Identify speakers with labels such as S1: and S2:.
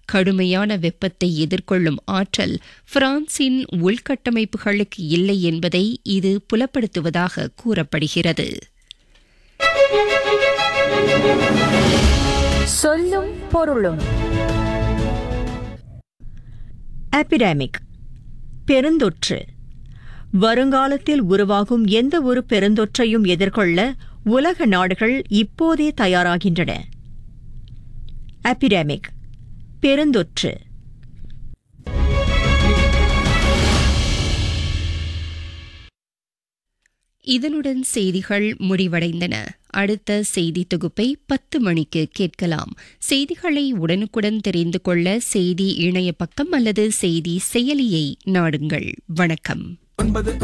S1: கடுமையான வெப்பத்தை எதிர்கொள்ளும் ஆற்றல் பிரான்சின் உள்கட்டமைப்புகளுக்கு இல்லை என்பதை இது புலப்படுத்துவதாக கூறப்படுகிறது
S2: சொல்லும் பொருளும்
S3: எபிடமிக் பெருந்தொற்று வருங்காலத்தில் உருவாகும் எந்த ஒரு பெருந்தொற்றையும் எதிர்கொள்ள உலக நாடுகள் இப்போதே தயாராகின்றன எபிடமிக் பெருந்தொற்று
S1: இதனுடன் செய்திகள் முடிவடைந்தன அடுத்த செய்தி தொகுப்பை பத்து மணிக்கு கேட்கலாம் செய்திகளை உடனுக்குடன் தெரிந்து கொள்ள செய்தி இணைய பக்கம் அல்லது செய்தி செயலியை நாடுங்கள் வணக்கம்
S4: ஒன்பது